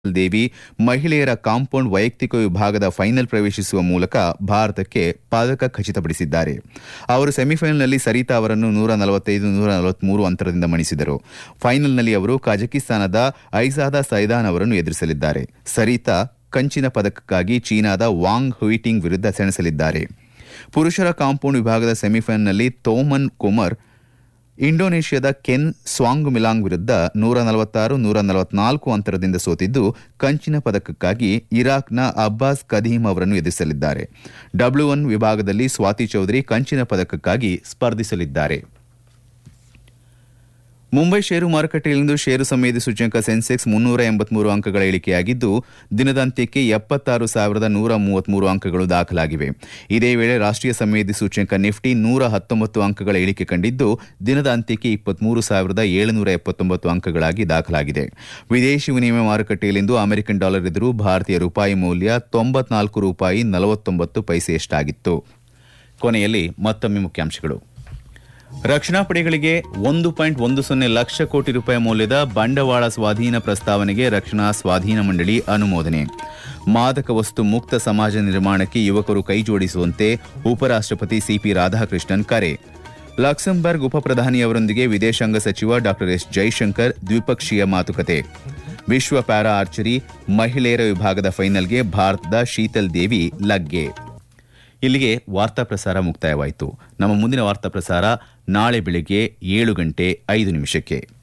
ದೇವಿ ಮಹಿಳೆಯರ ಕಾಂಪೌಂಡ್ ವೈಯಕ್ತಿಕ ವಿಭಾಗದ ಫೈನಲ್ ಪ್ರವೇಶಿಸುವ ಮೂಲಕ ಭಾರತಕ್ಕೆ ಪದಕ ಖಚಿತಪಡಿಸಿದ್ದಾರೆ ಅವರು ಸೆಮಿಫೈನಲ್ನಲ್ಲಿ ಸರಿತಾ ಅವರನ್ನು ನೂರ ನಲವತ್ತೈದು ನೂರ ನಲವತ್ಮೂರು ಅಂತರದಿಂದ ಮಣಿಸಿದರು ಫೈನಲ್ನಲ್ಲಿ ಅವರು ಕಜಕಿಸ್ತಾನದ ಐಜಾದಾ ಸೈದಾನ್ ಅವರನ್ನು ಎದುರಿಸಲಿದ್ದಾರೆ ಸರಿತಾ ಕಂಚಿನ ಪದಕಕ್ಕಾಗಿ ಚೀನಾದ ವಾಂಗ್ ಹುಯಿಟಿಂಗ್ ವಿರುದ್ಧ ಸೆಣಸಲಿದ್ದಾರೆ ಪುರುಷರ ಕಾಂಪೌಂಡ್ ವಿಭಾಗದ ಸೆಮಿಫೈನಲ್ನಲ್ಲಿ ತೋಮನ್ ಕುಮರ್ ಇಂಡೋನೇಷ್ಯಾದ ಕೆನ್ ಸ್ವಾಂಗ್ ಮಿಲಾಂಗ್ ವಿರುದ್ಧ ನೂರ ನಲವತ್ತಾರು ನೂರ ನಲವತ್ನಾಲ್ಕು ಅಂತರದಿಂದ ಸೋತಿದ್ದು ಕಂಚಿನ ಪದಕಕ್ಕಾಗಿ ಇರಾಕ್ನ ಅಬ್ಬಾಸ್ ಕದೀಮ್ ಅವರನ್ನು ಎದುರಿಸಲಿದ್ದಾರೆ ಡಬ್ಲ್ಯೂ ಒನ್ ವಿಭಾಗದಲ್ಲಿ ಸ್ವಾತಿ ಚೌಧರಿ ಕಂಚಿನ ಪದಕಕ್ಕಾಗಿ ಸ್ಪರ್ಧಿಸಲಿದ್ದಾರೆ ಮುಂಬೈ ಷೇರು ಮಾರುಕಟ್ಟೆಯಲ್ಲಿಂದು ಷೇರು ಸಂವೇದಿ ಸೂಚ್ಯಂಕ ಸೆನ್ಸೆಕ್ಸ್ ಮುನ್ನೂರ ಎಂಬತ್ಮೂರು ಅಂಕಗಳ ಇಳಿಕೆಯಾಗಿದ್ದು ದಿನದ ಅಂತ್ಯಕ್ಕೆ ಎಪ್ಪತ್ತಾರು ಸಾವಿರದ ನೂರ ಮೂವತ್ಮೂರು ಅಂಕಗಳು ದಾಖಲಾಗಿವೆ ಇದೇ ವೇಳೆ ರಾಷ್ಟೀಯ ಸಂವೇದಿ ಸೂಚ್ಯಂಕ ನಿಫ್ಟಿ ನೂರ ಹತ್ತೊಂಬತ್ತು ಅಂಕಗಳ ಇಳಿಕೆ ಕಂಡಿದ್ದು ದಿನದ ಅಂತ್ಯಕ್ಕೆ ಇಪ್ಪತ್ಮೂರು ಸಾವಿರದ ಏಳುನೂರ ಎಪ್ಪತ್ತೊಂಬತ್ತು ಅಂಕಗಳಾಗಿ ದಾಖಲಾಗಿದೆ ವಿದೇಶಿ ವಿನಿಮಯ ಮಾರುಕಟ್ಟೆಯಲ್ಲಿಂದು ಅಮೆರಿಕನ್ ಡಾಲರ್ ಎದುರು ಭಾರತೀಯ ರೂಪಾಯಿ ಮೌಲ್ಯ ತೊಂಬತ್ನಾಲ್ಕು ರೂಪಾಯಿ ನಲವತ್ತೊಂಬತ್ತು ಪೈಸೆಯಷ್ಟಾಗಿತ್ತು ಕೊನೆಯಲ್ಲಿ ಮತ್ತೊಮ್ಮೆ ಮುಖ್ಯಾಂಶಗಳು ರಕ್ಷಣಾ ಪಡೆಗಳಿಗೆ ಒಂದು ಪಾಯಿಂಟ್ ಒಂದು ಸೊನ್ನೆ ಲಕ್ಷ ಕೋಟಿ ರೂಪಾಯಿ ಮೌಲ್ಯದ ಬಂಡವಾಳ ಸ್ವಾಧೀನ ಪ್ರಸ್ತಾವನೆಗೆ ರಕ್ಷಣಾ ಸ್ವಾಧೀನ ಮಂಡಳಿ ಅನುಮೋದನೆ ಮಾದಕ ವಸ್ತು ಮುಕ್ತ ಸಮಾಜ ನಿರ್ಮಾಣಕ್ಕೆ ಯುವಕರು ಕೈಜೋಡಿಸುವಂತೆ ಉಪರಾಷ್ಟಪತಿ ಸಿಪಿ ರಾಧಾಕೃಷ್ಣನ್ ಕರೆ ಲಕ್ಸಂಬರ್ಗ್ ಉಪಪ್ರಧಾನಿಯವರೊಂದಿಗೆ ವಿದೇಶಾಂಗ ಸಚಿವ ಡಾ ಎಸ್ ಜೈಶಂಕರ್ ದ್ವಿಪಕ್ಷೀಯ ಮಾತುಕತೆ ವಿಶ್ವ ಪ್ಯಾರಾ ಆರ್ಚರಿ ಮಹಿಳೆಯರ ವಿಭಾಗದ ಫೈನಲ್ಗೆ ಭಾರತದ ಶೀತಲ್ ದೇವಿ ಲಗ್ಗೆ ಇಲ್ಲಿಗೆ ವಾರ್ತಾ ಪ್ರಸಾರ ಮುಕ್ತಾಯವಾಯಿತು ನಮ್ಮ ಮುಂದಿನ ವಾರ್ತಾ ಪ್ರಸಾರ ನಾಳೆ ಬೆಳಗ್ಗೆ ಏಳು ಗಂಟೆ ಐದು ನಿಮಿಷಕ್ಕೆ